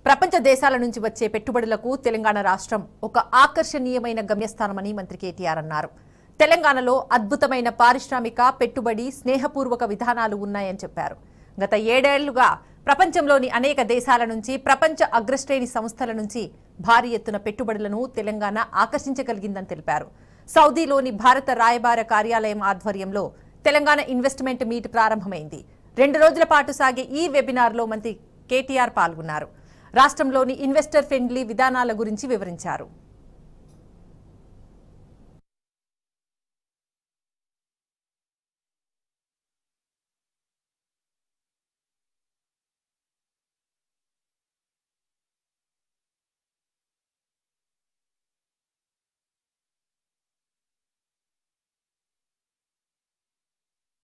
ప్రపంచ దేశాల నుంచి వచ్చే పెట్టుబడులకు తెలంగాణ రాష్ట్రం ఒక ఆకర్షణీయమైన గమ్యస్థానమని మంత్రి కేటీఆర్ అన్నారు తెలంగాణలో అద్భుతమైన పారిశ్రామిక పెట్టుబడి స్నేహపూర్వక విధానాలు ఉన్నాయని చెప్పారు గత ఏడేళ్లుగా ప్రపంచంలోని అనేక దేశాల నుంచి ప్రపంచ అగ్రశ్రేణి సంస్థల నుంచి భారీ ఎత్తున పెట్టుబడులను తెలంగాణ ఆకర్షించగలిగిందని తెలిపారు సౌదీలోని భారత రాయబార కార్యాలయం ఆధ్వర్యంలో తెలంగాణ ఇన్వెస్ట్మెంట్ మీట్ ప్రారంభమైంది రెండు రోజుల పాటు సాగే ఈ వెబినార్లో మంత్రి కేటీఆర్ పాల్గొన్నారు రాష్ట్రంలోని ఇన్వెస్టర్ ఫ్రెండ్లీ విధానాల గురించి వివరించారు